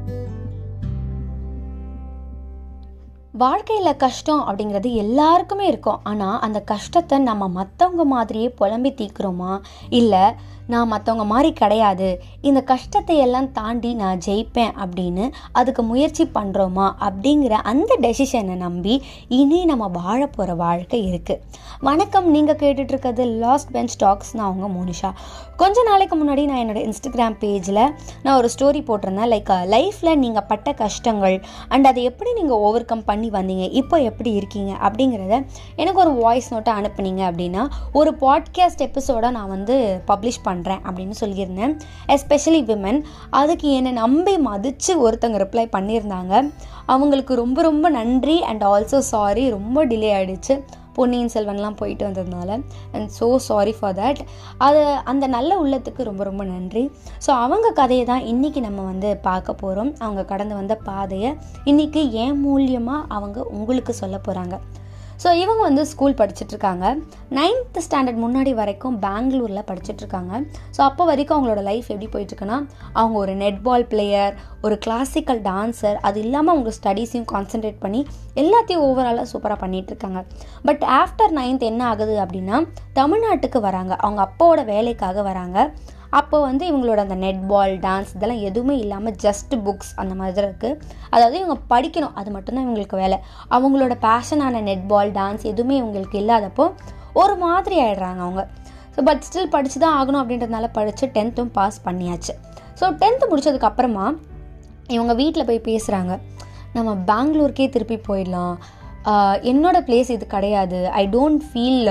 வாழ்க்கையில் கஷ்டம் அப்படிங்கிறது எல்லாருக்குமே இருக்கும் ஆனால் அந்த கஷ்டத்தை நம்ம மற்றவங்க மாதிரியே புலம்பி தீக்குறோமா இல்லை நான் மற்றவங்க மாதிரி கிடையாது இந்த கஷ்டத்தை எல்லாம் தாண்டி நான் ஜெயிப்பேன் அப்படின்னு அதுக்கு முயற்சி பண்ணுறோமா அப்படிங்கிற அந்த டெசிஷனை நம்பி இனி நம்ம வாழ போகிற வாழ்க்கை இருக்குது வணக்கம் நீங்கள் கேட்டுட்ருக்கிறது லாஸ்ட் பெஞ்ச் டாக்ஸ் நான் உங்கள் மோனிஷா கொஞ்ச நாளைக்கு முன்னாடி நான் என்னோடய இன்ஸ்டாகிராம் பேஜில் நான் ஒரு ஸ்டோரி போட்டிருந்தேன் லைக் லைஃப்பில் நீங்கள் பட்ட கஷ்டங்கள் அண்ட் அதை எப்படி நீங்கள் ஓவர் கம் பண்ணி வந்தீங்க இப்போ எப்படி இருக்கீங்க அப்படிங்கிறத எனக்கு ஒரு வாய்ஸ் நோட்டை அனுப்புனீங்க அப்படின்னா ஒரு பாட்காஸ்ட் எபிசோட நான் வந்து பப்ளிஷ் பண்ணுறேன் அப்படின்னு சொல்லியிருந்தேன் எஸ்பெஷலி விமன் அதுக்கு என்னை நம்பி மதித்து ஒருத்தங்க ரிப்ளை பண்ணியிருந்தாங்க அவங்களுக்கு ரொம்ப ரொம்ப நன்றி அண்ட் ஆல்சோ சாரி ரொம்ப டிலே ஆகிடுச்சு பொன்னியின் செல்வன்லாம் போயிட்டு வந்ததுனால and so sorry for that அது அந்த நல்ல உள்ளத்துக்கு ரொம்ப ரொம்ப நன்றி ஸோ அவங்க கதையை தான் இன்றைக்கி நம்ம வந்து பார்க்க போகிறோம் அவங்க கடந்து வந்த பாதையை இன்றைக்கி ஏன் மூலியமாக அவங்க உங்களுக்கு சொல்ல போகிறாங்க ஸோ இவங்க வந்து ஸ்கூல் படிச்சுட்ருக்காங்க நைன்த் ஸ்டாண்டர்ட் முன்னாடி வரைக்கும் பெங்களூரில் படிச்சுட்ருக்காங்க ஸோ அப்போ வரைக்கும் அவங்களோட லைஃப் எப்படி போயிட்டுருக்குன்னா அவங்க ஒரு நெட்பால் பிளேயர் ஒரு கிளாசிக்கல் டான்ஸர் அது இல்லாமல் அவங்க ஸ்டடீஸையும் கான்சென்ட்ரேட் பண்ணி எல்லாத்தையும் ஓவராலாக சூப்பராக பண்ணிகிட்ருக்காங்க பட் ஆஃப்டர் நைன்த் என்ன ஆகுது அப்படின்னா தமிழ்நாட்டுக்கு வராங்க அவங்க அப்பாவோட வேலைக்காக வராங்க அப்போ வந்து இவங்களோட அந்த நெட் பால் டான்ஸ் இதெல்லாம் எதுவுமே இல்லாமல் ஜஸ்ட் புக்ஸ் அந்த மாதிரி தான் இருக்குது அதாவது இவங்க படிக்கணும் அது மட்டும்தான் இவங்களுக்கு வேலை அவங்களோட பேஷனான நெட் பால் டான்ஸ் எதுவுமே இவங்களுக்கு இல்லாதப்போ ஒரு மாதிரி ஆயிடுறாங்க அவங்க ஸோ பட் ஸ்டில் படித்து தான் ஆகணும் அப்படின்றதுனால படித்து டென்த்தும் பாஸ் பண்ணியாச்சு ஸோ டென்த்து முடிச்சதுக்கப்புறமா இவங்க வீட்டில் போய் பேசுகிறாங்க நம்ம பெங்களூருக்கே திருப்பி போயிடலாம் என்னோடய பிளேஸ் இது கிடையாது ஐ டோன்ட் ஃபீல்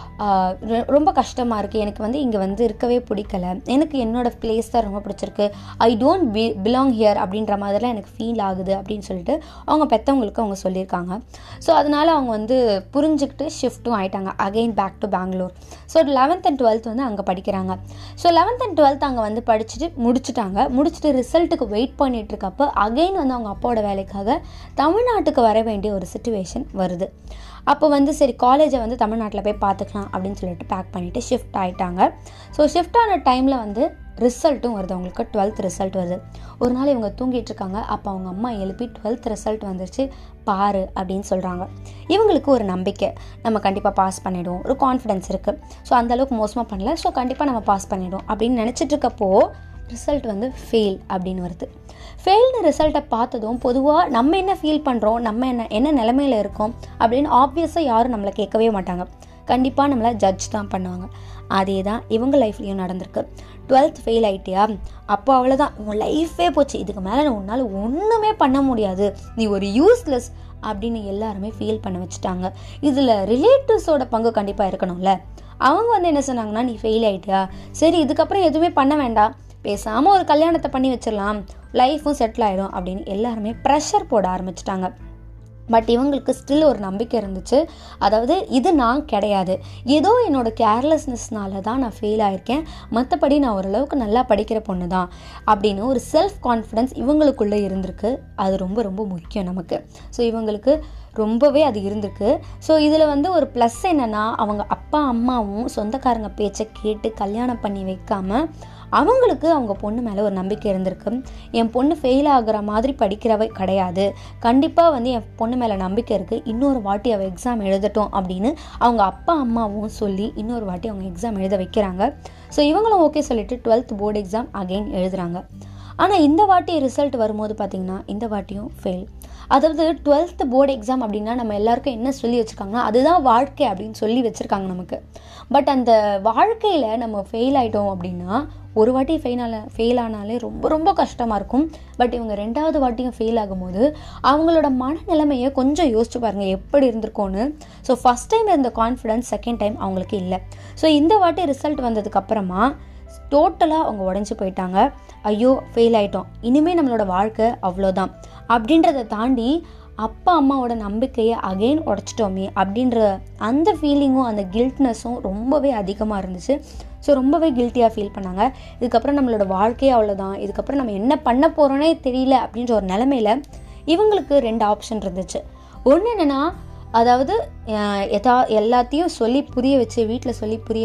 ரொம்ப கஷ்டமாக இருக்குது எனக்கு வந்து இங்கே வந்து இருக்கவே பிடிக்கல எனக்கு என்னோடய பிளேஸ் தான் ரொம்ப பிடிச்சிருக்கு I don't be belong here அப்படின்ற மாதிரிலாம் எனக்கு ஃபீல் ஆகுது அப்படின்னு சொல்லிட்டு அவங்க பெற்றவங்களுக்கு அவங்க சொல்லியிருக்காங்க ஸோ அதனால் அவங்க வந்து புரிஞ்சுக்கிட்டு ஷிஃப்ட்டும் ஆகிட்டாங்க again back to Bangalore so eleventh and twelfth வந்து அங்கே படிக்கிறாங்க ஸோ லெவன்த் அண்ட் டுவெல்த் அங்கே வந்து படிச்சுட்டு முடிச்சுட்டாங்க முடிச்சுட்டு ரிசல்ட்டுக்கு வெயிட் பண்ணிட்டு இருக்கப்போ அகெயின் வந்து அவங்க அப்பாவோட வேலைக்காக தமிழ்நாட்டுக்கு வர வேண்டிய ஒரு சுச்சுவேஷன் வருது அப்போ வந்து சரி காலேஜை வந்து தமிழ்நாட்டில் போய் பார்த்துக்கலாம் அப்படின்னு சொல்லிட்டு பேக் பண்ணிவிட்டு ஷிஃப்ட் ஆகிட்டாங்க ஸோ ஷிஃப்ட் ஆன டைமில் வந்து ரிசல்ட்டும் வருது அவங்களுக்கு டுவெல்த் ரிசல்ட் வருது ஒரு நாள் இவங்க தூங்கிட்டு இருக்காங்க அப்போ அவங்க அம்மா எழுப்பி டுவெல்த் ரிசல்ட் வந்துருச்சு பாரு அப்படின்னு சொல்கிறாங்க இவங்களுக்கு ஒரு நம்பிக்கை நம்ம கண்டிப்பாக பாஸ் பண்ணிவிடுவோம் ஒரு கான்ஃபிடென்ஸ் இருக்குது ஸோ அந்தளவுக்கு மோசமாக பண்ணல ஸோ கண்டிப்பாக நம்ம பாஸ் பண்ணிவிடுவோம் அப்படின்னு நினச்சிட்டு இருக்கப்போ ரிசல்ட் வந்து ஃபெயில் அப்படின்னு வருது ஃபெயில்னு ரிசல்ட்டை பார்த்ததும் பொதுவாக நம்ம என்ன ஃபீல் பண்ணுறோம் நம்ம என்ன என்ன நிலமையில இருக்கோம் அப்படின்னு ஆப்வியஸாக யாரும் நம்மளை கேட்கவே மாட்டாங்க கண்டிப்பாக நம்மளை ஜட்ஜ் தான் பண்ணுவாங்க அதே தான் இவங்க லைஃப்லேயும் நடந்திருக்கு டுவெல்த் ஃபெயில் ஆகிட்டியா அப்போ அவ்வளோதான் உன் லைஃபே போச்சு இதுக்கு மேலே உன்னால் ஒன்றுமே பண்ண முடியாது நீ ஒரு யூஸ்லெஸ் அப்படின்னு எல்லாருமே ஃபீல் பண்ண வச்சுட்டாங்க இதில் ரிலேட்டிவ்ஸோட பங்கு கண்டிப்பாக இருக்கணும்ல அவங்க வந்து என்ன சொன்னாங்கன்னா நீ ஃபெயில் ஆகிட்டியா சரி இதுக்கப்புறம் எதுவுமே பண்ண வேண்டாம் பேசாமல் ஒரு கல்யாணத்தை பண்ணி வச்சிடலாம் லைஃப்பும் செட்டில் ஆகிடும் அப்படின்னு எல்லாருமே ப்ரெஷர் போட ஆரம்பிச்சிட்டாங்க பட் இவங்களுக்கு ஸ்டில் ஒரு நம்பிக்கை இருந்துச்சு அதாவது இது நான் கிடையாது ஏதோ என்னோடய கேர்லெஸ்னஸ்னால தான் நான் ஃபெயில் ஆயிருக்கேன் மற்றபடி நான் ஓரளவுக்கு நல்லா படிக்கிற பொண்ணு தான் அப்படின்னு ஒரு செல்ஃப் கான்ஃபிடென்ஸ் இவங்களுக்குள்ளே இருந்திருக்கு அது ரொம்ப ரொம்ப முக்கியம் நமக்கு ஸோ இவங்களுக்கு ரொம்பவே அது இருந்திருக்கு ஸோ இதில் வந்து ஒரு ப்ளஸ் என்னென்னா அவங்க அப்பா அம்மாவும் சொந்தக்காரங்க பேச்சை கேட்டு கல்யாணம் பண்ணி வைக்காமல் அவங்களுக்கு அவங்க பொண்ணு மேலே ஒரு நம்பிக்கை இருந்திருக்கு என் பொண்ணு ஃபெயில் ஆகுற மாதிரி படிக்கிறவ கிடையாது கண்டிப்பாக வந்து என் பொண்ணு மேலே நம்பிக்கை இருக்குது இன்னொரு வாட்டி அவள் எக்ஸாம் எழுதட்டும் அப்படின்னு அவங்க அப்பா அம்மாவும் சொல்லி இன்னொரு வாட்டி அவங்க எக்ஸாம் எழுத வைக்கிறாங்க ஸோ இவங்களும் ஓகே சொல்லிட்டு டுவெல்த் போர்டு எக்ஸாம் அகெயின் எழுதுகிறாங்க ஆனால் இந்த வாட்டி ரிசல்ட் வரும்போது பார்த்திங்கன்னா இந்த வாட்டியும் ஃபெயில் அதாவது டுவெல்த்து போர்டு எக்ஸாம் அப்படின்னா நம்ம எல்லாருக்கும் என்ன சொல்லி வச்சுருக்காங்கன்னா அதுதான் வாழ்க்கை அப்படின்னு சொல்லி வச்சுருக்காங்க நமக்கு பட் அந்த வாழ்க்கையில் நம்ம ஃபெயில் ஆகிட்டோம் அப்படின்னா ஒரு வாட்டி ஃபெயில் ஆன ஃபெயில் ஆனாலே ரொம்ப ரொம்ப கஷ்டமாக இருக்கும் பட் இவங்க ரெண்டாவது வாட்டியும் ஃபெயில் ஆகும்போது அவங்களோட மனநிலைமையை கொஞ்சம் யோசிச்சு பாருங்கள் எப்படி இருந்திருக்கோன்னு ஸோ ஃபஸ்ட் டைம் இருந்த கான்ஃபிடன்ஸ் செகண்ட் டைம் அவங்களுக்கு இல்லை ஸோ இந்த வாட்டி ரிசல்ட் வந்ததுக்கப்புறமா டோட்டலாக அவங்க உடஞ்சி போயிட்டாங்க ஐயோ ஃபெயில் ஆகிட்டோம் இனிமேல் நம்மளோட வாழ்க்கை அவ்வளோதான் அப்படின்றத தாண்டி அப்பா அம்மாவோட நம்பிக்கையை அகெயின் உடச்சிட்டோமே அப்படின்ற அந்த ஃபீலிங்கும் அந்த கில்ட்னஸும் ரொம்பவே அதிகமாக இருந்துச்சு ஸோ ரொம்பவே கில்ட்டியாக ஃபீல் பண்ணாங்க இதுக்கப்புறம் நம்மளோட வாழ்க்கையே அவ்வளோதான் இதுக்கப்புறம் நம்ம என்ன பண்ண போகிறோன்னே தெரியல அப்படின்ற ஒரு நிலமையில இவங்களுக்கு ரெண்டு ஆப்ஷன் இருந்துச்சு ஒன்று என்னென்னா அதாவது எதா எல்லாத்தையும் சொல்லி புரிய வச்சு வீட்டில் சொல்லி புரிய வச்சு நான் படிக்கணும் அப்படின்னு she has to fight for herself அப்படி இல்லைன்னா ஒரு வேலைக்கு போகணும் அப்படின்னு சொல்லி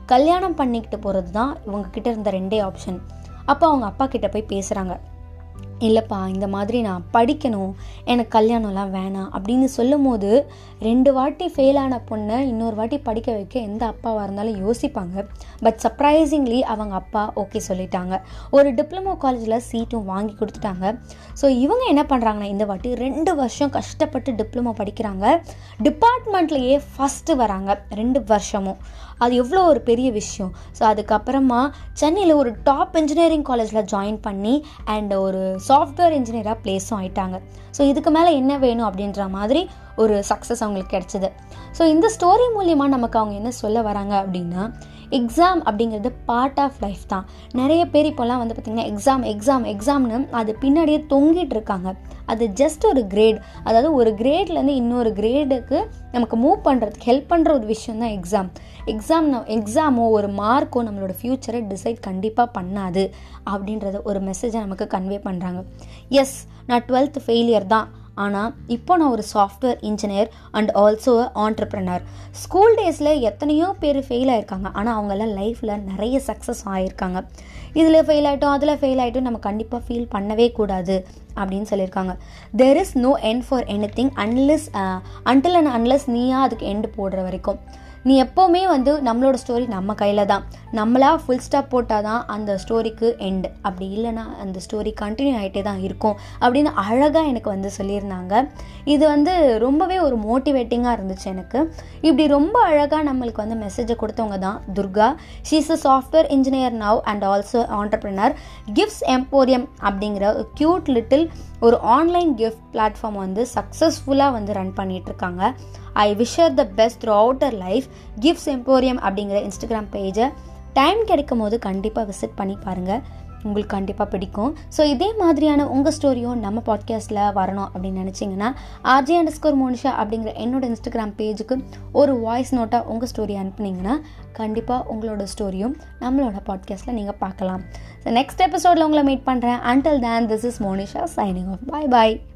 கல்யாணம் பண்ணிக்கிட்டு போகிறது தான் இவங்க கிட்ட இருந்த ரெண்டே ஆப்ஷன் அப்போ அவங்க அப்பா கிட்ட போய் பேசுகிறாங்க இல்லைப்பா இந்த மாதிரி நான் படிக்கணும் எனக்கு கல்யாணம்லாம் வேணாம் அப்படின்னு சொல்லும் போது ரெண்டு வாட்டி ஃபெயில் ஆன பொண்ணை இன்னொரு வாட்டி படிக்க வைக்க எந்த அப்பாவாக இருந்தாலும் யோசிப்பாங்க பட் சர்ப்ரைசிங்லி அவங்க அப்பா ஓகே சொல்லிட்டாங்க ஒரு டிப்ளமோ காலேஜில் சீட்டும் வாங்கி கொடுத்துட்டாங்க ஸோ இவங்க என்ன பண்ணுறாங்கன்னா இந்த வாட்டி ரெண்டு வருஷம் கஷ்டப்பட்டு டிப்ளமோ படிக்கிறாங்க டிபார்ட்மெண்ட்லேயே ஃபஸ்ட்டு வராங்க ரெண்டு வருஷமும் அது எவ்வளோ ஒரு பெரிய விஷயம் ஸோ அதுக்கப்புறமா சென்னையில் ஒரு டாப் இன்ஜினியரிங் காலேஜில் ஜாயின் பண்ணி அண்ட் ஒரு சாஃப்ட்வேர் இன்ஜினியராக ப்ளேஸும் ஆயிட்டாங்க ஸோ இதுக்கு மேலே என்ன வேணும் அப்படின்ற மாதிரி ஒரு சக்ஸஸ் அவங்களுக்கு கிடச்சிது ஸோ இந்த ஸ்டோரி மூலியமாக நமக்கு அவங்க என்ன சொல்ல வராங்க அப்படின்னா எக்ஸாம் அப்படிங்கிறது பார்ட் ஆஃப் லைஃப் தான் நிறைய பேர் இப்போல்லாம் வந்து பார்த்திங்கன்னா எக்ஸாம் எக்ஸாம் எக்ஸாம்னு அது பின்னாடியே தொங்கிட்டு இருக்காங்க அது ஜஸ்ட் ஒரு கிரேட் அதாவது ஒரு கிரேட்லேருந்து இன்னொரு கிரேடுக்கு நமக்கு மூவ் பண்ணுறதுக்கு ஹெல்ப் பண்ணுற ஒரு விஷயம் தான் எக்ஸாம் எக்ஸாம் எக்ஸாமோ ஒரு மார்க்கோ நம்மளோட ஃப்யூச்சரை டிசைட் கண்டிப்பாக பண்ணாது அப்படின்றத ஒரு மெசேஜை நமக்கு கன்வே பண்ணுறாங்க எஸ் நான் டுவெல்த் ஃபெயிலியர் தான் ஆனால் இப்போ நான் ஒரு software engineer and also entrepreneur school டேஸில் எத்தனையோ பேர் ஃபெயில் ஆயிருக்காங்க ஆனால் அவங்கெல்லாம் லைஃப்பில் நிறைய சக்ஸஸ் ஆகியிருக்காங்க இதில் ஃபெயில் ஆகிட்டோம் அதில் ஃபெயில் ஆகிட்டோம் நம்ம கண்டிப்பாக ஃபீல் பண்ணவே கூடாது அப்படின்னு சொல்லியிருக்காங்க there is no end for anything unless until and unless நீயா அதுக்கு எண்டு போடுற வரைக்கும் நீ எப்போவுமே வந்து நம்மளோட ஸ்டோரி நம்ம கையில் தான் நம்மளா ஃபுல் ஸ்டாப் போட்டால் தான் அந்த ஸ்டோரிக்கு எண்டு அப்படி இல்லைன்னா அந்த ஸ்டோரி கண்டினியூ ஆகிட்டே தான் இருக்கும் அப்படின்னு அழகாக எனக்கு வந்து சொல்லியிருந்தாங்க இது வந்து ரொம்பவே ஒரு மோட்டிவேட்டிங்காக இருந்துச்சு எனக்கு இப்படி ரொம்ப அழகாக நம்மளுக்கு வந்து மெசேஜை கொடுத்தவங்க தான் Durga she's a software engineer now and also entrepreneur gifts emporium அப்படிங்கிற க்யூட் லிட்டில் ஒரு ஆன்லைன் கிஃப்ட் பிளாட்ஃபார்ம் வந்து சக்ஸஸ்ஃபுல்லாக வந்து ரன் பண்ணிட்டு இருக்காங்க I wish her the best through out her life gifts emporium அப்படிங்கிற இன்ஸ்டாகிராம் பேஜை டைம் கிடைக்கும் போது கண்டிப்பாக விசிட் பண்ணி பாருங்கள் உங்களுக்கு கண்டிப்பாக பிடிக்கும் ஸோ இதே மாதிரியான உங்கள் ஸ்டோரியும் நம்ம பாட்காஸ்ட்டில் வரணும் அப்படின்னு நினச்சிங்கன்னா ஆர்ஜே அண்டர் ஸ்கோர் மோனிஷா அப்படிங்கிற என்னோட இன்ஸ்டாகிராம் பேஜுக்கு ஒரு வாய்ஸ் நோட்டாக உங்கள் ஸ்டோரி அனுப்புனீங்கன்னா கண்டிப்பாக உங்களோட ஸ்டோரியும் நம்மளோட பாட்காஸ்ட்டில் நீங்கள் பார்க்கலாம் ஸோ நெக்ஸ்ட் எபிசோடில் உங்களை மீட் பண்ணுறேன் until then this is Monisha signing off bye bye